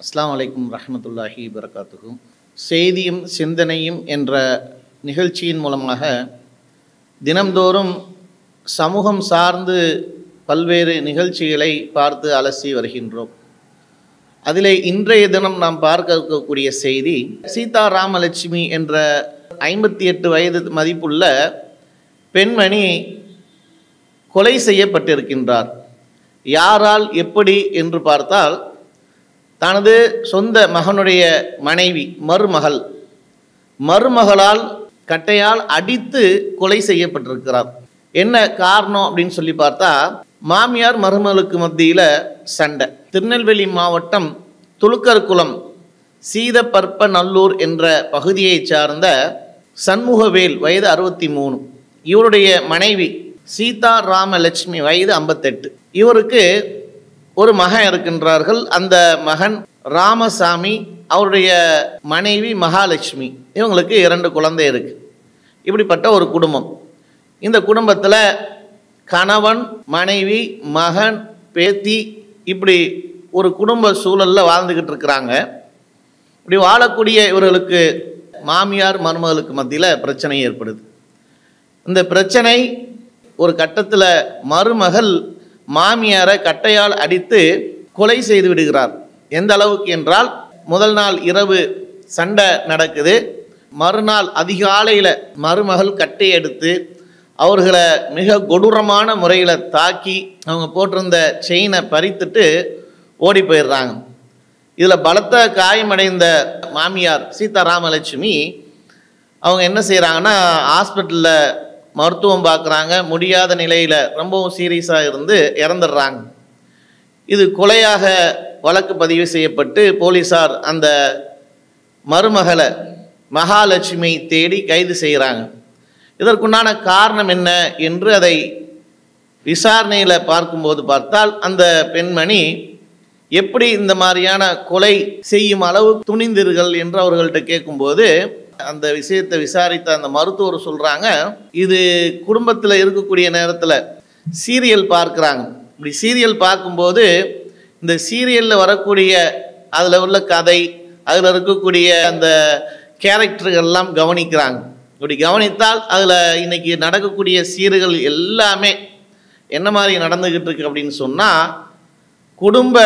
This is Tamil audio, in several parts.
அஸ்ஸலாமு அலைக்கும் ரஹ்மத்துல்லாஹி வரகாத்துஹு செய்தியும் சிந்தனையும் என்ற நிகழ்ச்சியின் மூலமாக தினம்தோறும் சமூகம் சார்ந்து பல்வேறு நிகழ்ச்சிகளை பார்த்து அலசி வருகின்றோம் அதிலே இன்றைய தினம் நாம் பார்க்க இருக்கக்கூடிய செய்தி சீதா ராமலட்சுமி என்ற ஐம்பத்தி எட்டு வயது மதிப்புள்ள பெண்மணி கொலை செய்யப்பட்டிருக்கின்றார் யாரால் எப்படி என்று பார்த்தால் தனது சொந்த மகனுடைய மனைவி மருமகள் மருமகளால் கட்டையால் அடித்து கொலை செய்யப்பட்டிருக்கிறார் என்ன காரணம் அப்படின்னு சொல்லி பார்த்தா மாமியார் மருமகளுக்கு மத்தியில் சண்டை திருநெல்வேலி மாவட்டம் துலுக்கர்குளம் சீதப்பற்ப நல்லூர் என்ற பகுதியைச் சார்ந்த சண்முகவேல் வயது அறுபத்தி மூணு இவருடைய மனைவி சீதா ராமலட்சுமி வயது ஐம்பத்தெட்டு இவருக்கு ஒரு மகன் இருக்கின்றார்கள் அந்த மகன் ராமசாமி அவருடைய மனைவி மகாலட்சுமி இவங்களுக்கு இரண்டு குழந்தை இருக்கு இப்படிப்பட்ட ஒரு குடும்பம் இந்த குடும்பத்தில் கணவன் மனைவி மகன் பேத்தி இப்படி ஒரு குடும்ப சூழலில் வாழ்ந்துக்கிட்டு இருக்கிறாங்க இப்படி வாழக்கூடிய இவர்களுக்கு மாமியார் மருமகளுக்கு மத்தியில் பிரச்சனை ஏற்படுது இந்த பிரச்சனை ஒரு கட்டத்தில் மருமகள் மாமியாரை கட்டையால் அடித்து கொலை செய்து விடுகிறார் எந்த அளவுக்கு என்றால் முதல் நாள் இரவு சண்டை நடக்குது மறுநாள் அதிகாலையில் மருமகள் கட்டை எடுத்து அவர்களை மிக கொடூரமான முறையில் தாக்கி அவங்க போட்டிருந்த செயினை பறித்துட்டு ஓடி போயிடுறாங்க இதில் பலத்த காயமடைந்த மாமியார் சீதாராமலட்சுமி அவங்க என்ன செய்கிறாங்கன்னா ஹாஸ்பிட்டலில் மருத்துவம் பார்க்குறாங்க முடியாத நிலையில் ரொம்பவும் சீரியஸாக இருந்து இறந்துடுறாங்க இது கொலையாக வழக்கு பதிவு செய்யப்பட்டு போலீஸார் அந்த மருமகளை மகாலட்சுமி தேடி கைது செய்கிறாங்க இதற்குண்டான காரணம் என்ன என்று அதை விசாரணையில் பார்க்கும்போது பார்த்தால் அந்த பெண்மணி எப்படி இந்த மாதிரியான கொலை செய்யும் அளவு துணிந்தீர்கள் என்று அவர்கள்ட்ட கேட்கும்போது அந்த விஷயத்தை விசாரித்த அந்த மருத்துவர் சொல்கிறாங்க இது குடும்பத்தில் இருக்கக்கூடிய நேரத்தில் சீரியல் பார்க்குறாங்க இப்படி சீரியல் பார்க்கும்போது இந்த சீரியலில் வரக்கூடிய அதில் உள்ள கதை அதில் இருக்கக்கூடிய அந்த கேரக்டர்கள்லாம் கவனிக்கிறாங்க இப்படி கவனித்தால் அதில் இன்னைக்கு நடக்கக்கூடிய சீர்கள் எல்லாமே என்ன மாதிரி நடந்துக்கிட்டு இருக்கு அப்படின்னு சொன்னால் குடும்ப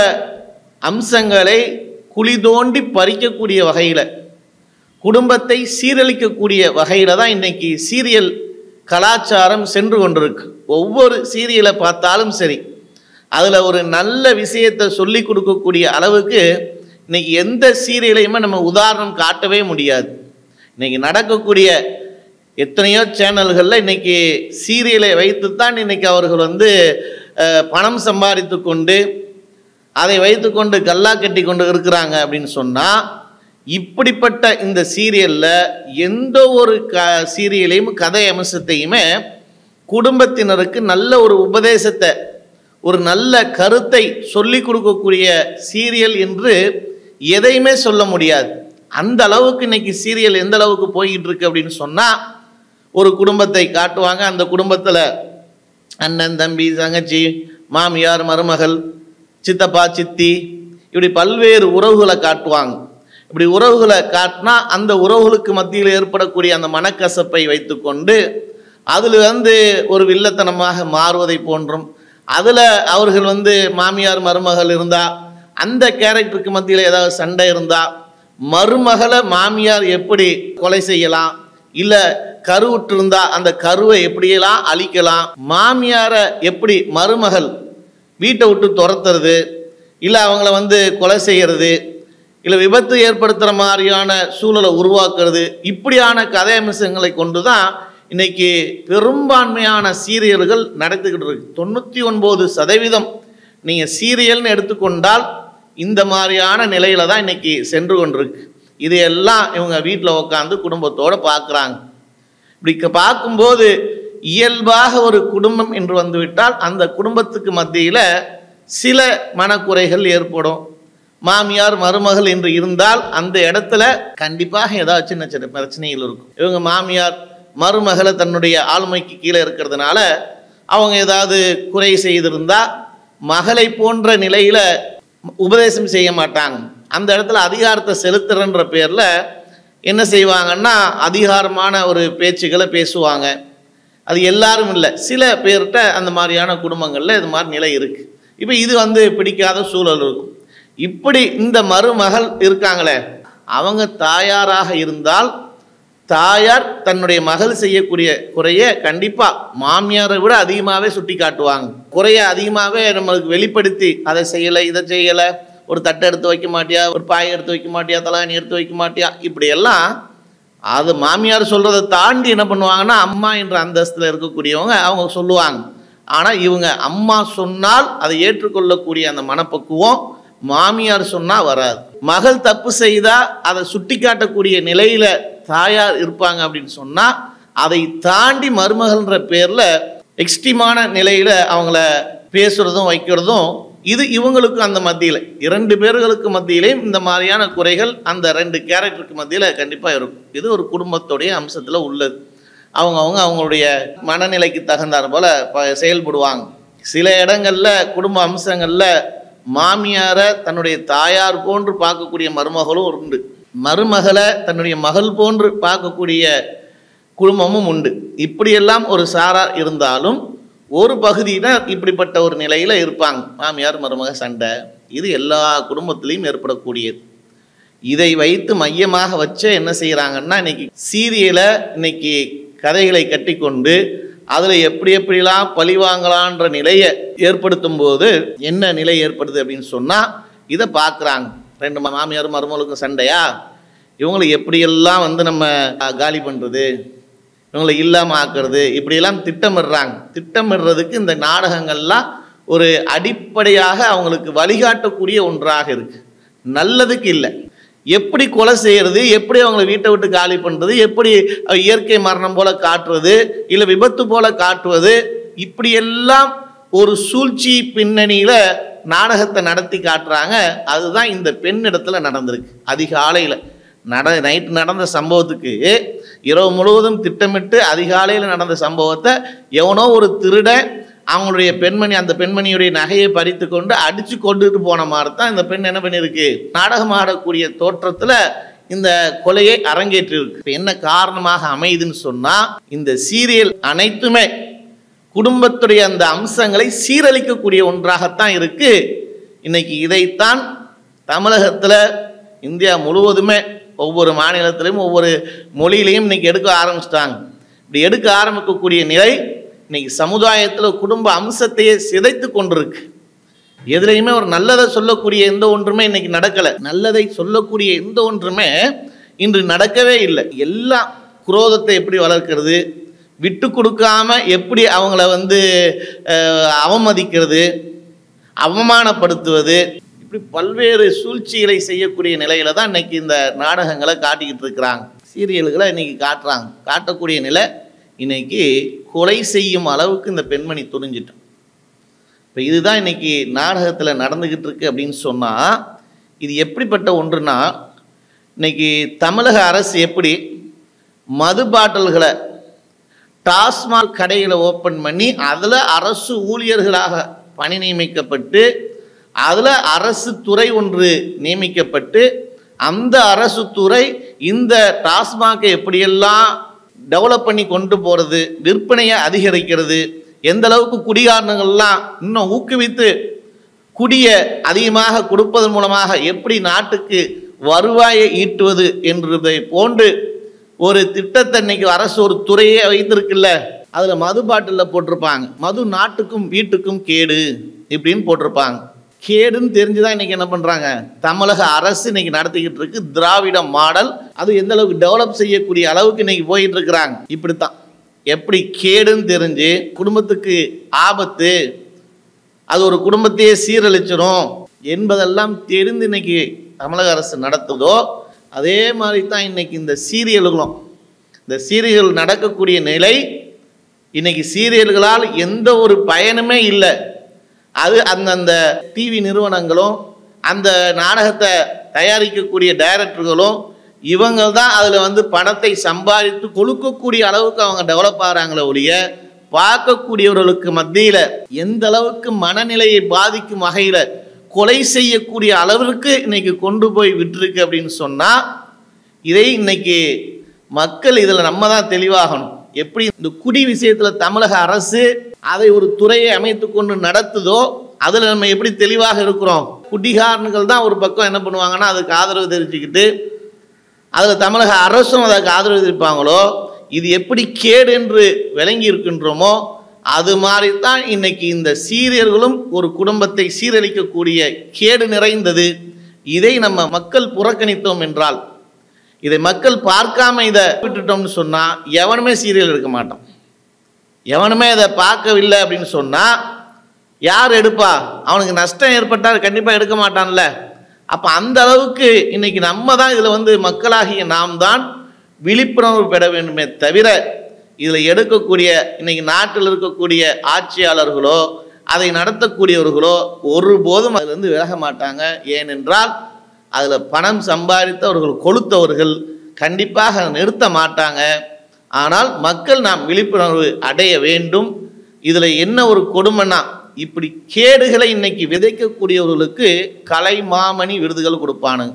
அம்சங்களை குழி தோண்டி பறிக்கக்கூடிய வகையில் குடும்பத்தை சீரழிக்கக்கூடிய வகையில் தான் இன்றைக்கி சீரியல் கலாச்சாரம் சென்று கொண்டிருக்கு ஒவ்வொரு சீரியலை பார்த்தாலும் சரி அதில் ஒரு நல்ல விஷயத்தை சொல்லி கொடுக்கக்கூடிய அளவுக்கு இன்றைக்கி எந்த சீரியலையுமே நம்ம உதாரணம் காட்டவே முடியாது இன்றைக்கி நடக்கக்கூடிய எத்தனையோ சேனல்களில் இன்றைக்கி சீரியலை வைத்து தான் இன்றைக்கி அவர்கள் வந்து பணம் சம்பாதித்து கொண்டு அதை வைத்துக்கொண்டு கல்லா கட்டி கொண்டு இருக்கிறாங்க அப்படின்னு சொன்னால் இப்படிப்பட்ட இந்த சீரியலில் எந்த ஒரு க சீரியலையும் கதை அம்சத்தையுமே குடும்பத்தினருக்கு நல்ல ஒரு உபதேசத்தை ஒரு நல்ல கருத்தை சொல்லி கொடுக்கக்கூடிய சீரியல் என்று எதையுமே சொல்ல முடியாது அந்த அளவுக்கு இன்னைக்கு சீரியல் எந்த அளவுக்கு போய்கிட்டு இருக்கு அப்படின்னு சொன்னால் ஒரு குடும்பத்தை காட்டுவாங்க அந்த குடும்பத்தில் அண்ணன் தம்பி தங்கச்சி மாமியார் மருமகள் சித்தப்பா சித்தி இப்படி பல்வேறு உறவுகளை காட்டுவாங்க இப்படி உறவுகளை காட்டினா அந்த உறவுகளுக்கு மத்தியில் ஏற்படக்கூடிய அந்த மனக்கசப்பை வைத்துக்கொண்டு அதில் வந்து ஒரு வில்லத்தனமாக மாறுவதை போன்றும் அதில் அவர்கள் வந்து மாமியார் மருமகள் இருந்தால் அந்த கேரக்டருக்கு மத்தியில் ஏதாவது சண்டை இருந்தால் மருமகளை மாமியார் எப்படி கொலை செய்யலாம் இல்லை கருவுற்று இருந்தால் அந்த கருவை எப்படியெல்லாம் அழிக்கலாம் மாமியாரை எப்படி மருமகள் வீட்டை விட்டு துரத்துறது இல்லை அவங்கள வந்து கொலை செய்கிறது இல்லை விபத்து ஏற்படுத்துகிற மாதிரியான சூழலை உருவாக்குறது இப்படியான கதை அம்சங்களை கொண்டு தான் இன்னைக்கு பெரும்பான்மையான சீரியல்கள் நடந்துக்கிட்டு இருக்கு தொண்ணூற்றி ஒன்பது சதவீதம் நீங்கள் சீரியல்னு எடுத்துக்கொண்டால் இந்த மாதிரியான நிலையில தான் இன்னைக்கு சென்று கொண்டிருக்கு இதையெல்லாம் இவங்க வீட்டில் உட்காந்து குடும்பத்தோடு பார்க்குறாங்க இப்படி பார்க்கும்போது இயல்பாக ஒரு குடும்பம் என்று வந்துவிட்டால் அந்த குடும்பத்துக்கு மத்தியில் சில மனக்குறைகள் ஏற்படும் மாமியார் மருமகள் என்று இருந்தால் அந்த இடத்துல கண்டிப்பாக ஏதாவது சின்ன சின்ன பிரச்சனைகள் இருக்கும் இவங்க மாமியார் மருமகளை தன்னுடைய ஆளுமைக்கு கீழே இருக்கிறதுனால அவங்க ஏதாவது குறை செய்திருந்தா மகளை போன்ற நிலையில் உபதேசம் செய்ய மாட்டாங்க அந்த இடத்துல அதிகாரத்தை செலுத்துறன்ற பேரில் என்ன செய்வாங்கன்னா அதிகாரமான ஒரு பேச்சுக்களை பேசுவாங்க அது எல்லாரும் இல்லை சில பேர்கிட்ட அந்த மாதிரியான குடும்பங்களில் இது மாதிரி நிலை இருக்குது இப்போ இது வந்து பிடிக்காத சூழல் இருக்கும் இப்படி இந்த மருமகள் இருக்காங்களே அவங்க தாயாராக இருந்தால் தாயார் தன்னுடைய மகள் செய்யக்கூடிய குறைய கண்டிப்பாக மாமியாரை விட அதிகமாகவே சுட்டி காட்டுவாங்க குறைய அதிகமாகவே நம்மளுக்கு வெளிப்படுத்தி அதை செய்யலை இதை செய்யலை ஒரு தட்டை எடுத்து வைக்க மாட்டியா ஒரு பாயை எடுத்து வைக்க மாட்டியா தலாணி எடுத்து வைக்க மாட்டியா இப்படியெல்லாம் அது மாமியார் சொல்கிறத தாண்டி என்ன பண்ணுவாங்கன்னா அம்மா என்ற அந்தஸ்தில் இருக்கக்கூடியவங்க அவங்க சொல்லுவாங்க ஆனால் இவங்க அம்மா சொன்னால் அதை ஏற்றுக்கொள்ளக்கூடிய அந்த மனப்பக்குவம் மாமியார் சொன்னால் வராது மகள் தப்பு செய்தால் அதை சுட்டி காட்டக்கூடிய நிலையில் தாயார் இருப்பாங்க அப்படின்னு சொன்னால் அதை தாண்டி மருமகள்ன்ற பேரில் எக்ஸ்ட்ரீமான நிலையில் அவங்கள பேசுகிறதும் வைக்கிறதும் இது இவங்களுக்கு அந்த மத்தியில் இரண்டு பேர்களுக்கு மத்தியிலையும் இந்த மாதிரியான குறைகள் அந்த ரெண்டு கேரக்டருக்கு மத்தியில் கண்டிப்பாக இருக்கும் இது ஒரு குடும்பத்துடைய அம்சத்தில் உள்ளது அவங்கவுங்க அவங்களுடைய மனநிலைக்கு தகுந்தாற் போல் ப செயல்படுவாங்க சில இடங்களில் குடும்ப அம்சங்களில் மாமியாரை தன்னுடைய தாயார் போன்று பார்க்கக்கூடிய மருமகளும் உண்டு மருமகளை தன்னுடைய மகள் போன்று பார்க்கக்கூடிய குடும்பமும் உண்டு இப்படியெல்லாம் ஒரு சாரார் இருந்தாலும் ஒரு பகுதியினர் இப்படிப்பட்ட ஒரு நிலையில் இருப்பாங்க மாமியார் மருமக சண்டை இது எல்லா குடும்பத்திலையும் ஏற்படக்கூடியது இதை வைத்து மையமாக வச்சு என்ன செய்கிறாங்கன்னா இன்னைக்கு சீரியலை இன்னைக்கு கதைகளை கட்டிக்கொண்டு அதில் எப்படி எப்படிலாம் பழி வாங்கலான்ற நிலையை ஏற்படுத்தும் போது என்ன நிலை ஏற்படுது அப்படின்னு சொன்னால் இதை பார்க்குறாங்க ரெண்டு மாமியார் மருமகளுக்கும் சண்டையா இவங்களை எப்படியெல்லாம் வந்து நம்ம அஹ், காலி பண்ணுறது இவங்களை இல்லாமல் ஆக்குறது இப்படியெல்லாம் திட்டமிடுறாங்க திட்டமிடுறதுக்கு இந்த நாடகங்கள்லாம் ஒரு அடிப்படையாக அவங்களுக்கு வழிகாட்டக்கூடிய ஒன்றாக இருக்கு நல்லதுக்கு இல்லை எப்படி கொலை செய்யறது எப்படி அவங்கள வீட்டை விட்டு காலி பண்ணுறது எப்படி அஹ், இயற்கை மரணம் போல காட்டுறது இல்லை விபத்து போல காட்டுவது இப்படியெல்லாம் ஒரு சூழ்ச்சி பின்னணியில் நாடகத்தை நடத்தி காட்டுறாங்க அதுதான் இந்த பெண் இடத்துல நடந்திருக்கு அதிகாலையில் நட நைட்டு நடந்த சம்பவத்துக்கு இரவு முழுவதும் திட்டமிட்டு அதிகாலையில் நடந்த சம்பவத்தை எவனோ ஒரு திருடன் அவங்களுடைய பெண்மணி அந்த பெண்மணியுடைய நகையை பறித்து கொண்டு அடித்து கொண்டுட்டு போன மாதிரி தான் இந்த பெண் என்ன பண்ணியிருக்கு நாடகம் ஆடக்கூடிய தோற்றத்தில் இந்த கொலையை அரங்கேற்றிருக்கு இப்ப என்ன காரணமாக அமையுதுன்னு சொன்னால் இந்த சீரியல் அனைத்துமே குடும்பத்துடைய அந்த அம்சங்களை சீரழிக்கக்கூடிய ஒன்றாகத்தான் இருக்கு இன்னைக்கு இதைத்தான் தமிழகத்தில் இந்தியா முழுவதுமே ஒவ்வொரு மாநிலத்திலையும் ஒவ்வொரு மொழியிலையும் இன்னைக்கு எடுக்க ஆரம்பிச்சிட்டாங்க இப்படி எடுக்க ஆரம்பிக்கக்கூடிய நிலை இன்னைக்கு சமுதாயத்தில் குடும்ப அம்சத்தையே சிதைத்து கொண்டிருக்கு எதுலையுமே ஒரு நல்லதை சொல்லக்கூடிய எந்த ஒன்றுமே இன்னைக்கு நடக்கலை நல்லதை சொல்லக்கூடிய எந்த ஒன்றுமே இன்று நடக்கவே இல்லை எல்லாம் குரோதத்தை எப்படி வளர்க்கிறது விட்டு கொடுக்காம எப்படி அவங்கள வந்து அஹ், அவமதிக்கிறது அவமானப்படுத்துவது இப்படி பல்வேறு சூழ்ச்சிகளை செய்யக்கூடிய நிலையில தான் இன்னைக்கு இந்த நாடகங்களை காட்டிக்கிட்டு இருக்கிறாங்க சீரியல்களை இன்னைக்கு காட்டுறாங்க காட்டக்கூடிய நிலை இன்னைக்கு கொலை செய்யும் அளவுக்கு இந்த பெண்மணி துணிஞ்சிட்டோம் இப்போ இதுதான் இன்னைக்கு நாடகத்தில் நடந்துக்கிட்டு இருக்கு அப்படின்னு சொன்னால் இது எப்படிப்பட்ட ஒன்றுனா இன்னைக்கு தமிழக அரசு எப்படி மது பாட்டில்களை டாஸ்மாக் கடைகளை ஓப்பன் பண்ணி அதில் அரசு ஊழியர்களாக பணி நியமிக்கப்பட்டு அதில் அரசு துறை ஒன்று நியமிக்கப்பட்டு அந்த அரசு துறை இந்த டாஸ்மாகை எப்படியெல்லாம் டெவலப் பண்ணி கொண்டு போகிறது விற்பனையை அதிகரிக்கிறது எந்த அளவுக்கு குடிகாரணங்கள்லாம் இன்னும் ஊக்குவித்து குடியை அதிகமாக கொடுப்பதன் மூலமாக எப்படி நாட்டுக்கு வருவாயை ஈட்டுவது என்றதை போன்று ஒரு திட்டத்தை இன்னைக்கு அரசு ஒரு துறையே வைத்திருக்குல்ல அதில் மது பாட்டிலில் போட்டிருப்பாங்க மது நாட்டுக்கும் வீட்டுக்கும் கேடு இப்படின்னு போட்டிருப்பாங்க கேடுன்னு தெரிஞ்சுதான் இன்னைக்கு என்ன பண்ணுறாங்க தமிழக அரசு இன்னைக்கு நடத்திக்கிட்டு இருக்கு திராவிட மாடல் அது எந்த அளவுக்கு டெவலப் செய்யக்கூடிய அளவுக்கு இன்னைக்கு போயிட்டு இருக்கிறாங்க இப்படித்தான் எப்படி கேடுன்னு தெரிஞ்சு குடும்பத்துக்கு ஆபத்து அது ஒரு குடும்பத்தையே சீரழிச்சிரும் என்பதெல்லாம் தெரிந்து இன்னைக்கு தமிழக அரசு நடத்துதோ அதே மாதிரி தான் இன்னைக்கு இந்த சீரியல்களும் இந்த சீரியல் நடக்கக்கூடிய நிலை இன்னைக்கு சீரியல்களால் எந்த ஒரு பயனுமே இல்லை அது அந்தந்த டிவி நிறுவனங்களும் அந்த நாடகத்தை தயாரிக்கக்கூடிய டைரக்டர்களும் இவங்க தான் அதில் வந்து பணத்தை சம்பாதித்து கொழுக்கக்கூடிய அளவுக்கு அவங்க டெவலப் ஆகிறாங்களே ஒழிய பார்க்கக்கூடியவர்களுக்கு மத்தியில் எந்த அளவுக்கு மனநிலையை பாதிக்கும் வகையில் கொலை செய்யக்கூடிய அளவிற்கு இன்னைக்கு கொண்டு போய் விட்டுருக்கு அப்படின்னு சொன்னால் இதை இன்னைக்கு மக்கள் இதில் நம்ம தான் தெளிவாகணும் எப்படி இந்த குடி விஷயத்தில் தமிழக அரசு அதை ஒரு துறையை அமைத்து கொண்டு நடத்துதோ அதில் நம்ம எப்படி தெளிவாக இருக்கிறோம் குடிகாரன்கள் தான் ஒரு பக்கம் என்ன பண்ணுவாங்கன்னா அதுக்கு ஆதரவு தெரிவிச்சுக்கிட்டு அதில் தமிழக அரசும் அதற்கு ஆதரவு தெரிவிப்பாங்களோ இது எப்படி கேடு என்று விளங்கி இருக்கின்றோமோ அது மாதிரி தான் இன்னைக்கு இந்த சீரியர்களும் ஒரு குடும்பத்தை சீரழிக்கக்கூடிய கேடு நிறைந்தது இதை நம்ம மக்கள் புறக்கணித்தோம் என்றால் இதை மக்கள் பார்க்காம இதை விட்டுட்டோம்னு சொன்னால் எவனுமே சீரியல் எடுக்க மாட்டான் எவனுமே இதை பார்க்கவில்லை அப்படின்னு சொன்னால் யார் எடுப்பா அவனுக்கு நஷ்டம் ஏற்பட்டால் கண்டிப்பாக எடுக்க மாட்டான்ல அப்போ அந்த அளவுக்கு இன்னைக்கு நம்ம தான் இதில் வந்து மக்களாகிய நாம் தான் விழிப்புணர்வு பெற வேண்டுமே தவிர இதில் எடுக்கக்கூடிய இன்னைக்கு நாட்டில் இருக்கக்கூடிய ஆட்சியாளர்களோ அதை நடத்தக்கூடியவர்களோ ஒருபோதும் அதிலிருந்து விலக மாட்டாங்க ஏனென்றால் அதில் பணம் சம்பாதித்தவர்கள் கொளுத்தவர்கள் கண்டிப்பாக அதை நிறுத்த மாட்டாங்க ஆனால் மக்கள் நாம் விழிப்புணர்வு அடைய வேண்டும் இதில் என்ன ஒரு கொடுமைன்னா இப்படி கேடுகளை இன்னைக்கு விதைக்கக்கூடியவர்களுக்கு கலை மாமணி விருதுகள் கொடுப்பானுங்க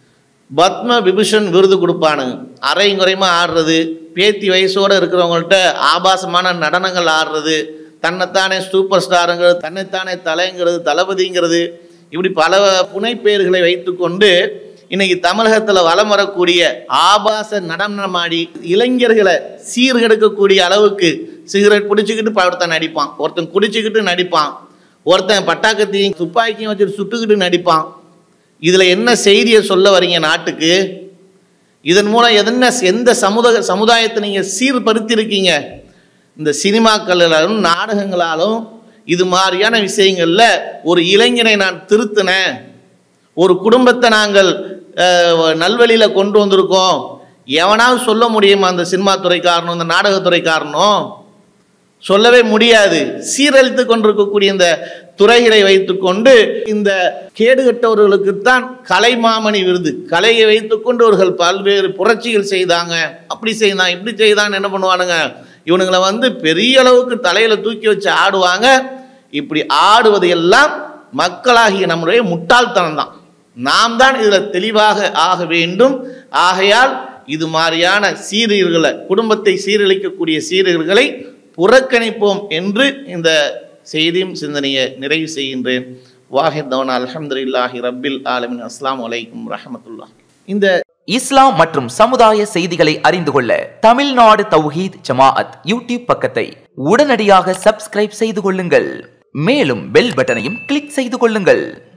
பத்ம விபூஷன் விருது கொடுப்பானுங்க அரைங்குறைமா ஆடுறது பேத்தி வயசோடு இருக்கிறவங்கள்ட்ட ஆபாசமான நடனங்கள் ஆடுறது தன்னைத்தானே சூப்பர் ஸ்டாருங்கிறது தன்னைத்தானே தலைங்கிறது தளபதிங்கிறது இப்படி பல புனைப்பெயர்களை வைத்துக்கொண்டு இன்னைக்கு தமிழகத்தில் வலம் வரக்கூடிய ஆபாச நடனமாடி இளைஞர்களை சீர்கெடுக்கக்கூடிய அளவுக்கு சிகரெட் பிடிச்சிக்கிட்டு ஒருத்தன் நடிப்பான் ஒருத்தன் குடிச்சிக்கிட்டு நடிப்பான் ஒருத்தன் பட்டாக்கத்தையும் துப்பாக்கியும் வச்சுட்டு சுட்டுக்கிட்டு நடிப்பான் இதில் என்ன செய்தியை சொல்ல வரீங்க நாட்டுக்கு இதன் மூலம் எதன எந்த சமுதாய சமுதாயத்தை நீங்கள் சீர்படுத்தியிருக்கீங்க இந்த சினிமாக்களாலும் நாடகங்களாலும் இது மாதிரியான விஷயங்களில் ஒரு இளைஞனை நான் திருத்தினேன் ஒரு குடும்பத்தை நாங்கள் அஹ், நல்வழியில் கொண்டு வந்திருக்கோம் எவனாவது சொல்ல முடியுமா அந்த சினிமா துறைக்காரனும் இந்த நாடகத்துறைக்காரனும் சொல்லவே முடியாது சீரழித்து கொண்டிருக்கக்கூடிய இந்த துறைகளை வைத்துக்கொண்டு இந்த கேடுகட்டவர்களுக்குத்தான் கலைமாமணி விருது கலையை வைத்துக்கொண்டு அவர்கள் பல்வேறு புரட்சிகள் செய்தாங்க அப்படி செய்தான் இப்படி செய்தான் என்ன பண்ணுவானுங்க இவனுங்களை வந்து பெரிய அளவுக்கு தலையில தூக்கி வச்சு ஆடுவாங்க இப்படி ஆடுவது எல்லாம் மக்களாகிய நம்முடைய முட்டாள்தனம் தான் நாம் தான் இதில் தெளிவாக ஆக வேண்டும் ஆகையால் இது மாதிரியான சீரியல்களை குடும்பத்தை சீரழிக்கக்கூடிய சீரியல்களை புறக்கணிப்போம் என்று இந்த செய்தியும் சிந்தனையை நிறைவு செய்கின்றேன் வாஹிதவன் அல்ஹம்துலில்லாஹி ரப்பில் ஆலமின் அஸ்ஸலாமு அலைக்கும் ரஹமத்துல்லா இந்த இஸ்லாம் மற்றும் சமுதாய செய்திகளை அறிந்து கொள்ள தமிழ்நாடு தௌஹீத் ஜமாஅத் யூடியூப் பக்கத்தை உடனடியாக சப்ஸ்கிரைப் செய்து கொள்ளுங்கள் மேலும் பெல் பட்டனையும் கிளிக் செய்து கொள்ளுங்கள்